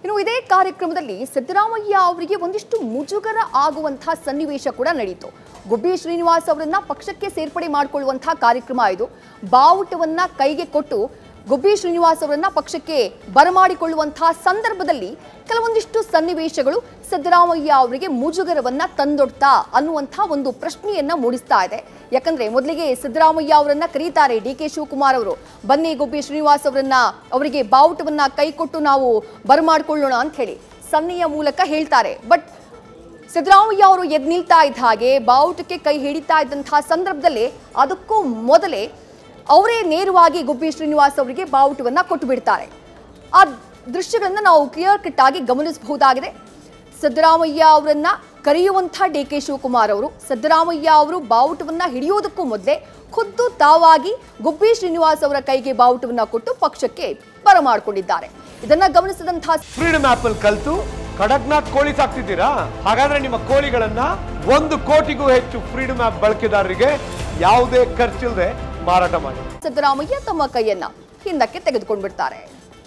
ಇನ್ನು ಇದೇ ಕಾರ್ಯಕ್ರಮದಲ್ಲಿ ಸಿದ್ದರಾಮಯ್ಯ ಅವರಿಗೆ ಒಂದಿಷ್ಟು ಮುಜುಗರ ಆಗುವಂತಹ ಸನ್ನಿವೇಶ ಕೂಡ ನಡೆಯಿತು ಗುಬ್ಬಿ ಶ್ರೀನಿವಾಸ್ ಅವರನ್ನ ಪಕ್ಷಕ್ಕೆ ಸೇರ್ಪಡೆ ಮಾಡಿಕೊಳ್ಳುವಂತಹ ಕಾರ್ಯಕ್ರಮ ಇದು ಬಾವುಟವನ್ನ ಕೈಗೆ ಕೊಟ್ಟು ಗುಬ್ಬಿ ಶ್ರೀನಿವಾಸ್ ಅವರನ್ನ ಪಕ್ಷಕ್ಕೆ ಬರಮಾಡಿಕೊಳ್ಳುವಂತಹ ಸಂದರ್ಭದಲ್ಲಿ ಕೆಲವೊಂದಿಷ್ಟು ಸನ್ನಿವೇಶಗಳು ಸಿದ್ದರಾಮಯ್ಯ ಅವರಿಗೆ ಮುಜುಗರವನ್ನ ತಂದೊಡ್ತಾ ಅನ್ನುವಂಥ ಒಂದು ಪ್ರಶ್ನೆಯನ್ನ ಮೂಡಿಸ್ತಾ ಇದೆ ಯಾಕಂದ್ರೆ ಮೊದಲಿಗೆ ಸಿದ್ದರಾಮಯ್ಯ ಅವರನ್ನ ಕರೀತಾರೆ ಡಿ ಕೆ ಶಿವಕುಮಾರ್ ಅವರು ಬನ್ನಿ ಗುಬ್ಬಿ ಶ್ರೀನಿವಾಸ್ ಅವರನ್ನ ಅವರಿಗೆ ಬಾವುಟವನ್ನ ಕೈ ಕೊಟ್ಟು ನಾವು ಬರಮಾಡಿಕೊಳ್ಳೋಣ ಅಂತ ಹೇಳಿ ಸನ್ನೆಯ ಮೂಲಕ ಹೇಳ್ತಾರೆ ಬಟ್ ಸಿದ್ದರಾಮಯ್ಯ ಅವರು ಎದ್ ನಿಲ್ತಾ ಇದ್ದ ಹಾಗೆ ಬಾವುಟಕ್ಕೆ ಕೈ ಹಿಡಿತಾ ಇದ್ದಂತಹ ಸಂದರ್ಭದಲ್ಲಿ ಅದಕ್ಕೂ ಮೊದಲೇ ಅವರೇ ನೇರವಾಗಿ ಗುಬ್ಬಿ ಶ್ರೀನಿವಾಸ್ ಅವರಿಗೆ ಬಾವುಟವನ್ನ ಕೊಟ್ಟು ಬಿಡ್ತಾರೆ ಆ ದೃಶ್ಯಗಳನ್ನ ನಾವು ಕ್ಲಿಯರ್ ಕಟ್ ಆಗಿ ಗಮನಿಸಬಹುದಾಗಿದೆ ಸಿದ್ದರಾಮಯ್ಯ ಅವರನ್ನ ಕರೆಯುವಂಥ ಡಿ ಕೆ ಶಿವಕುಮಾರ್ ಅವರು ಸಿದ್ದರಾಮಯ್ಯ ಅವರು ಬಾವುಟವನ್ನ ಹಿಡಿಯೋದಕ್ಕೂ ಮೊದಲೇ ಖುದ್ದು ತಾವಾಗಿ ಗುಬ್ಬಿ ಶ್ರೀನಿವಾಸ್ ಅವರ ಕೈಗೆ ಬಾವುಟವನ್ನ ಕೊಟ್ಟು ಪಕ್ಷಕ್ಕೆ ಬರಮಾಡಿಕೊಂಡಿದ್ದಾರೆ ಇದನ್ನ ಗಮನಿಸಿದಂತಹ ಫ್ರೀಡಮ್ ಆಪ್ ಅಲ್ಲಿ ಕಲ್ತು ಕಡಕ್ನಾಥ್ ಕೋಳಿ ಸಾಕ್ತಿದ್ದೀರಾ ಹಾಗಾದ್ರೆ ನಿಮ್ಮ ಕೋಳಿಗಳನ್ನ ಒಂದು ಕೋಟಿಗೂ ಹೆಚ್ಚು ಫ್ರೀಡಮ್ ಆಪ್ ಬಳಕೆದಾರರಿಗೆ ಯಾವುದೇ ಖರ್ಚಿಲ್ಲದೆ ಮಾರಾಟ ಮಾಡಿ ಸಿದ್ದರಾಮಯ್ಯ ತಮ್ಮ ಕೈಯನ್ನ ಹಿಂದಕ್ಕೆ ತೆಗೆದುಕೊಂಡು ಬಿಡ್ತಾರೆ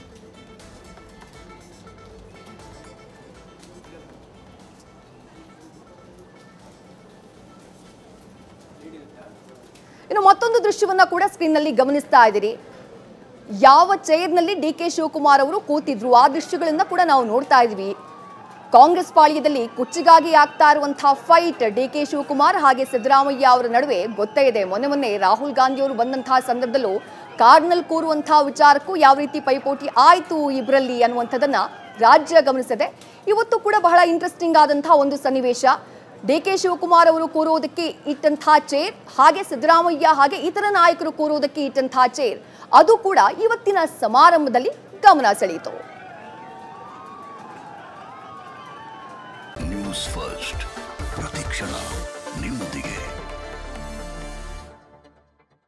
ಇನ್ನು ಮತ್ತೊಂದು ದೃಶ್ಯವನ್ನ ಕೂಡ ಸ್ಕ್ರೀನ್ ನಲ್ಲಿ ಗಮನಿಸ್ತಾ ಇದ್ದೀರಿ ಯಾವ ಚೇರ್ನಲ್ಲಿ ಡಿ ಕೆ ಶಿವಕುಮಾರ್ ಅವರು ಕೂತಿದ್ರು ಆ ದೃಶ್ಯಗಳನ್ನ ಕೂಡ ನಾವು ನೋಡ್ತಾ ಇದ್ವಿ ಕಾಂಗ್ರೆಸ್ ಪಾಳ್ಯದಲ್ಲಿ ಕುರ್ಚಿಗಾಗಿ ಆಗ್ತಾ ಇರುವಂತಹ ಫೈಟ್ ಡಿ ಕೆ ಶಿವಕುಮಾರ್ ಹಾಗೆ ಸಿದ್ದರಾಮಯ್ಯ ಅವರ ನಡುವೆ ಗೊತ್ತೇ ಇದೆ ಮೊನ್ನೆ ಮೊನ್ನೆ ರಾಹುಲ್ ಗಾಂಧಿ ಅವರು ಬಂದಂತಹ ಸಂದರ್ಭದಲ್ಲೂ ಕಾರ್ನಲ್ಲಿ ಕೂರುವಂತಹ ವಿಚಾರಕ್ಕೂ ಯಾವ ರೀತಿ ಪೈಪೋಟಿ ಆಯ್ತು ಇಬ್ಬರಲ್ಲಿ ಅನ್ನುವಂಥದ್ದನ್ನ ರಾಜ್ಯ ಗಮನಿಸಿದೆ ಇವತ್ತು ಕೂಡ ಬಹಳ ಇಂಟ್ರೆಸ್ಟಿಂಗ್ ಆದಂತಹ ಒಂದು ಸನ್ನಿವೇಶ ಡಿ ಕೆ ಶಿವಕುಮಾರ್ ಅವರು ಕೂರುವುದಕ್ಕೆ ಇಟ್ಟಂತಹ ಚೇರ್ ಹಾಗೆ ಸಿದ್ದರಾಮಯ್ಯ ಹಾಗೆ ಇತರ ನಾಯಕರು ಕೂರುವುದಕ್ಕೆ ಇಟ್ಟಂತಹ ಚೇರ್ ಅದು ಕೂಡ ಇವತ್ತಿನ ಸಮಾರಂಭದಲ್ಲಿ ಗಮನ ಸೆಳೆಯಿತು ನ್ಯೂಸ್ ಫಸ್ಟ್ ಪ್ರತಿಕ್ಷಣ ನಿಮ್ಮೊಂದಿಗೆ